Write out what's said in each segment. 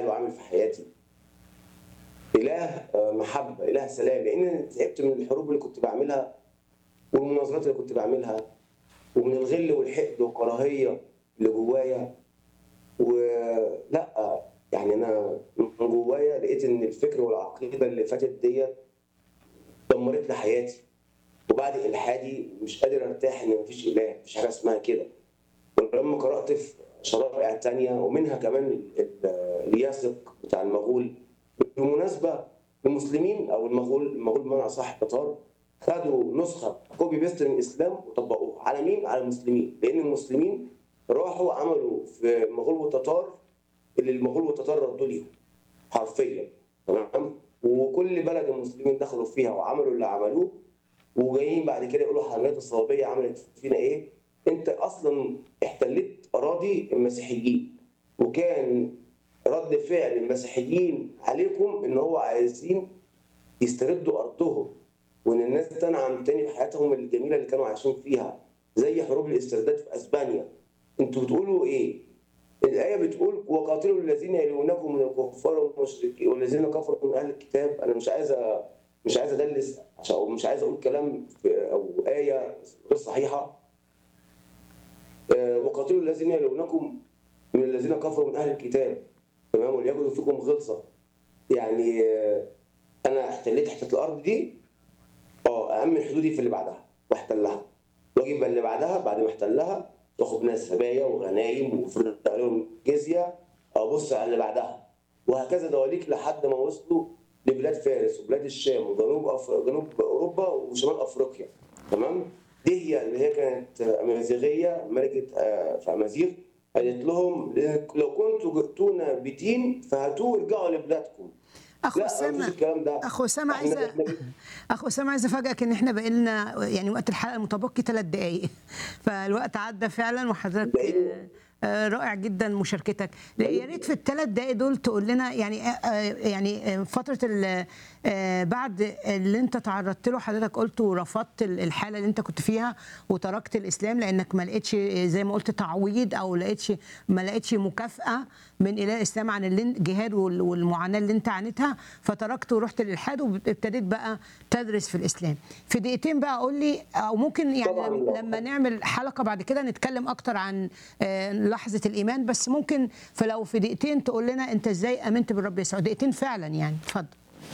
فاعل وعامل في حياتي اله آه، محبه اله سلام لان انا تعبت من الحروب اللي كنت بعملها والمناظرات اللي كنت بعملها ومن الغل والحقد والكراهيه اللي جوايا ولا يعني انا من جوايا لقيت ان الفكر والعقيده اللي فاتت ديت دمرت لي حياتي وبعد الحادي مش قادر ارتاح ان مفيش اله مفيش حاجه اسمها كده ولما قرات في شرائع تانية ومنها كمان ال- ال- الياسق بتاع المغول بالمناسبه المسلمين او المغول المغول بمعنى اصح التتار خدوا نسخه كوبي بيست من الاسلام وطبقوها على مين؟ على المسلمين لان المسلمين راحوا عملوا في المغول والتتار اللي المغول والتتار ردوا ليهم حرفيا تمام وكل بلد المسلمين دخلوا فيها وعملوا اللي عملوه وجايين بعد كده يقولوا حملات الصليبيه عملت فينا ايه؟ انت اصلا احتلت اراضي المسيحيين وكان رد فعل المسيحيين عليكم ان هو عايزين يستردوا ارضهم وان الناس تنعم تاني بحياتهم الجميله اللي كانوا عايشين فيها زي حروب الاسترداد في اسبانيا انتوا بتقولوا ايه؟ الآية بتقول وقاتلوا الذين يلونكم من الكفار والمشركين والذين كفروا من أهل الكتاب أنا مش عايز أ- مش عايز أدلس عشان أو مش عايز أقول كلام في- أو آية غير صحيحة آه، وقاتلوا الذين يلونكم من الذين كفروا من أهل الكتاب تمام وليجدوا فيكم غلظة يعني آه، أنا احتليت حتة الأرض دي اه أأمن حدودي في اللي بعدها واحتلها واجي بقى اللي بعدها بعد ما احتلها واخد ناس هبايا وغنايم وافرض عليهم جزيه ابص على اللي بعدها وهكذا دواليك لحد ما وصلوا لبلاد فارس وبلاد الشام وجنوب أف... جنوب اوروبا وشمال افريقيا تمام دي هي اللي هي كانت امازيغيه ملكه آه، في امازيغ قالت لهم لو كنتوا جئتونا بدين فهاتوه ارجعوا لبلادكم اخو لا مفيش اسامه الكلام ده اخو اسامه إحنا- عايزه إحنا- اخو اسامه عايزه افاجئك ان احنا بقينا يعني وقت الحلقه المتبقي ثلاث دقائق فالوقت عدى فعلا وحضرتك دقيقة. آه، رائع جدا مشاركتك لا، يا ريت في الثلاث دقائق دول تقول لنا يعني آه، آه، يعني آه، فتره ال- آه، بعد اللي انت تعرضت له حضرتك قلت ورفضت ال- الحاله اللي انت كنت فيها وتركت الاسلام لانك ما لقيتش آه، زي ما قلت تعويض او لقيتش ما لقيتش مكافاه من اله الاسلام عن اللي- الجهاد وال- والمعاناه اللي انت عانيتها فتركت ورحت للالحاد وابتديت بقى تدرس في الاسلام في دقيقتين بقى قول لي او ممكن يعني طبعاً. لما نعمل حلقه بعد كده نتكلم اكتر عن آه، لحظه الايمان بس ممكن فلو في دقيقتين تقول لنا انت ازاي امنت بالرب يسوع دقيقتين فعلا يعني اتفضل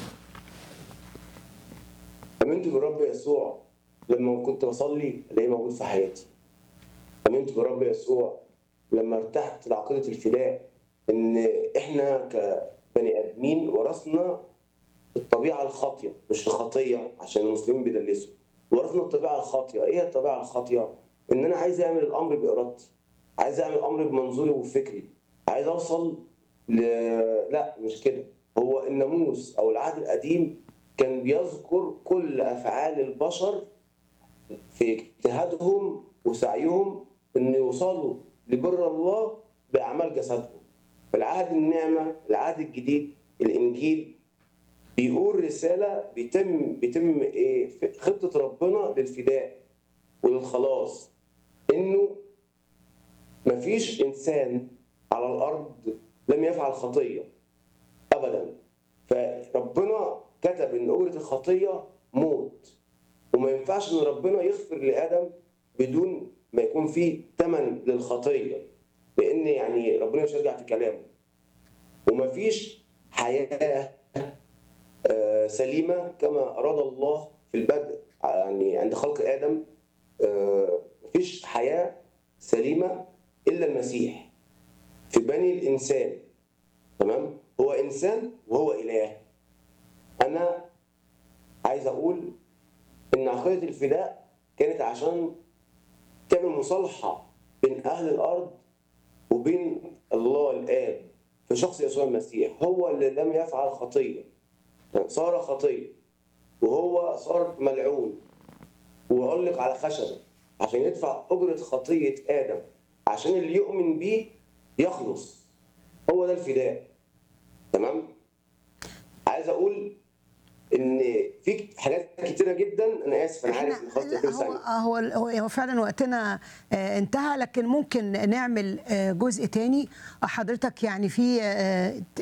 امنت بالرب يسوع لما كنت بصلي الاقيه موجود في حياتي امنت بالرب يسوع لما ارتحت لعقيده الفداء ان احنا كبني ادمين ورثنا الطبيعه الخاطيه مش الخطيه عشان المسلمين بيدلسوا ورثنا الطبيعه الخاطيه ايه الطبيعه الخاطيه ان انا عايز اعمل الامر بارادتي عايز اعمل الامر بمنظوري وفكري عايز اوصل ل... لا مش كده هو الناموس او العهد القديم كان بيذكر كل افعال البشر في اجتهادهم وسعيهم ان يوصلوا لبر الله باعمال جسدهم فالعهد النعمه العهد الجديد الانجيل بيقول رساله بيتم بيتم ايه في خطه ربنا للفداء وللخلاص انه مفيش انسان على الارض لم يفعل خطيه ابدا فربنا كتب ان اجره الخطيه موت وما ينفعش ان ربنا يغفر لادم بدون ما يكون فيه ثمن للخطيه لان يعني ربنا مش هيرجع في كلامه ومفيش حياه آه، سليمه كما اراد الله في البدء يعني عند خلق ادم آه، مفيش حياه سليمه الا المسيح في بني الانسان تمام هو انسان وهو اله انا عايز اقول ان عقيده الفداء كانت عشان تعمل مصالحه بين اهل الارض وبين الله الاب في شخص يسوع المسيح هو اللي لم يفعل خطيه صار خطيه وهو صار ملعون وعلق على خشبه عشان يدفع اجره خطيه ادم عشان اللي يؤمن بيه يخلص هو ده الفداء تمام عايز اقول ان في حاجات كتيره جدا انا اسف انا عارف ان خلاص لا، 30 هو ثانيه هو هو هو فعلا وقتنا آه، انتهى لكن ممكن نعمل آه، جزء تاني حضرتك يعني في آه،